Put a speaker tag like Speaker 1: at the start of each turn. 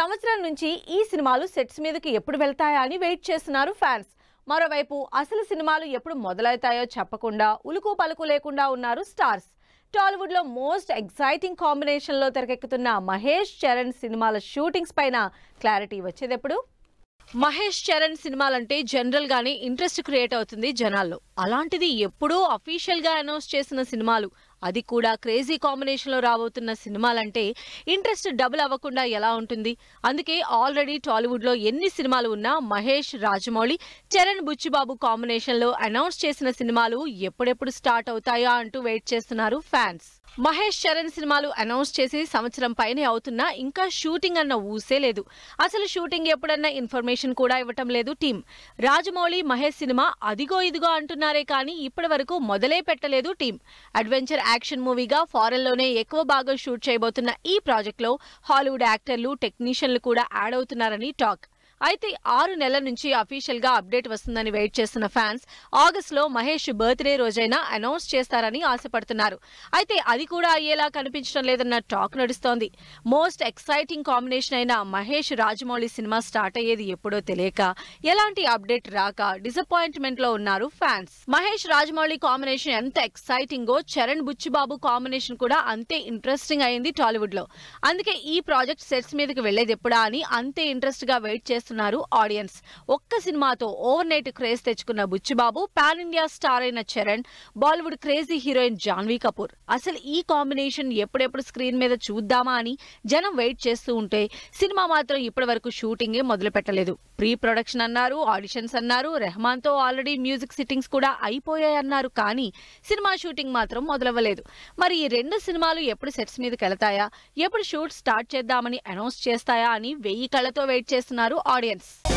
Speaker 1: సంవత్సరం నుంచి ఈ సినిమాలు సెట్స్ మీదకి ఎప్పుడు వెళ్తాయా అని వెయిట్ చేస్తున్నారు ఫ్యాన్స్ మరోవైపు అసలు సినిమాలు ఎప్పుడు మొదలవుతాయో చెప్పకుండా ఉలుకు పలుకు లేకుండా ఉన్నారు స్టార్స్ టాలీవుడ్ లో మోస్ట్ ఎగ్జైటింగ్ కాంబినేషన్ లో తెరకెక్కుతున్న మహేష్ చరణ్ సినిమాల షూటింగ్స్ పైన క్లారిటీ వచ్చేది ఎప్పుడు మహేష్ చరణ్ సినిమాలంటే జనరల్ గానే ఇంట్రెస్ట్ క్రియేట్ అవుతుంది జనాల్లో అలాంటిది ఎప్పుడూ అఫీషియల్ గా అనౌన్స్ చేసిన సినిమాలు అది కూడా క్రేజీ కాంబినేషన్ లో రాబోతున్న సినిమాలంటే ఇంట్రెస్ట్ డబుల్ అవ్వకుండా ఎలా ఉంటుంది అందుకే ఆల్రెడీ టాలీవుడ్ లో ఎన్ని సినిమాలు ఉన్నా మహేష్ రాజమౌళి చరణ్ బుచ్చిబాబు కాంబినేషన్ లో అనౌన్స్ చేసిన సినిమాలు ఎప్పుడెప్పుడు స్టార్ట్ అవుతాయా అంటూ వెయిట్ చేస్తున్నారు ఫ్యాన్స్ మహేష్ చరణ్ సినిమాలు అనౌన్స్ చేసి సంవత్సరం పైనే అవుతున్నా ఇంకా షూటింగ్ అన్న ఊసే లేదు అసలు షూటింగ్ ఎప్పుడన్నా ఇన్ఫర్మేషన్ కూడా ఇవ్వటం లేదు టీం రాజమౌళి మహేష్ సినిమా అదిగో ఇదిగో అంటున్నారే కానీ ఇప్పటి వరకు మొదలే పెట్టలేదు టీం అడ్వెంచర్ యాక్షన్ మూవీగా ఫారెన్ లోనే ఎక్కువ భాగం షూట్ చేయబోతున్న ఈ ప్రాజెక్ట్ లో హాలీవుడ్ యాక్టర్లు టెక్నీషియన్లు కూడా యాడ్ అవుతున్నారని టాక్ అయితే ఆరు నెలల నుంచి అఫీషియల్ గా అప్డేట్ వస్తుందని వెయిట్ చేస్తున్న ఫ్యాన్స్ ఆగస్ట్ లో మహేష్ బర్త్డే రోజైనా అనౌన్స్ చేస్తారని ఆశపడుతున్నారు అయితే అది కూడా అయ్యేలా కనిపించడం లేదన్న టాక్ నడుస్తోంది మోస్ట్ ఎక్సైటింగ్ కాంబినేషన్ అయిన మహేష్ రాజమౌళి సినిమా స్టార్ట్ అయ్యేది ఎప్పుడో తెలియక ఎలాంటి అప్డేట్ రాక డిసప్పాయింట్మెంట్ లో ఉన్నారు ఫ్యాన్స్ మహేష్ రాజమౌళి కాంబినేషన్ ఎంత ఎక్సైటింగో చరణ్ బుచ్చిబాబు కాంబినేషన్ కూడా అంతే ఇంట్రెస్టింగ్ అయింది టాలీవుడ్ లో అందుకే ఈ ప్రాజెక్ట్ సెట్స్ మీదకి వెళ్లేది ఎప్పుడా అని అంతే ఇంట్రెస్ట్ గా వెయిట్ చేస్తున్నారు ఆడియన్స్ ఒక్క సినిమాతో ఓవర్ నైట్ క్రేజ్ తెచ్చుకున్న బుచ్చిబాబు పాన్ ఇండియా స్టార్ అయిన Charan Bollywood crazy heroine Janhvi Kapoor అసలు ఈ కాంబినేషన్ ఎప్పుడెప్పుడు స్క్రీన్ మీద చూద్దామా అని జనం వెయిట్ చేస్తూ ఉంటే సినిమా మాత్రం ఇప్పటి వరకు షూటింగే మొదలు పెట్టలేదు ప్రీ ప్రొడక్షన్ అన్నారు ఆడిషన్స్ అన్నారు రెహమాన్ తో ఆల్రెడీ మ్యూజిక్ సిట్టింగ్స్ కూడా అయిపోయాయన్నారు కానీ సినిమా షూటింగ్ మాత్రం మొదలవ్వలేదు మరి ఈ రెండు సినిమాలు ఎప్పుడు సెట్స్ మీదకి వెళతాయా ఎప్పుడు షూట్ స్టార్ట్ చేద్దామని అనౌన్స్ చేస్తాయా అని వెయ్యి కళ్ళతో వెయిట్ చేస్తున్నారు ఆడియన్స్